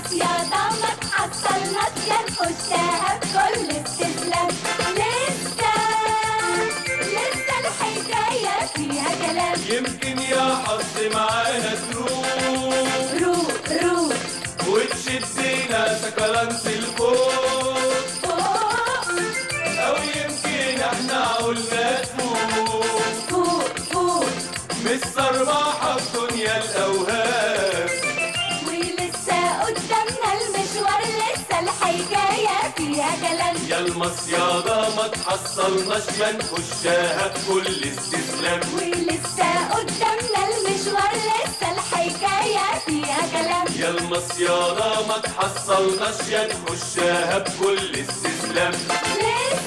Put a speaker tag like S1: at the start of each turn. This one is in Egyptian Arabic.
S1: المصيادة ما تحصلناش يا نخشها بكل استسلام لسه لسه الحكاية فيها كلام
S2: يمكن يا حظ معانا تروح
S1: روق روق
S2: وتشدنا سكرانس الفوق
S1: فوق
S2: أو يمكن احنا قلنا تفوق
S1: فوق فوق
S2: مش صرماحة في دنيا الأوهام
S1: ولسه قدامنا المشوار لسه الحكاية فيها كلام
S2: يا المصيادة ما تحصلناش ما نخشها بكل استسلام
S1: ولسه قدامنا المشوار لسه الحكاية فيها كلام
S2: يا المصيادة ما تحصلناش يا نخشها بكل استسلام
S1: لسه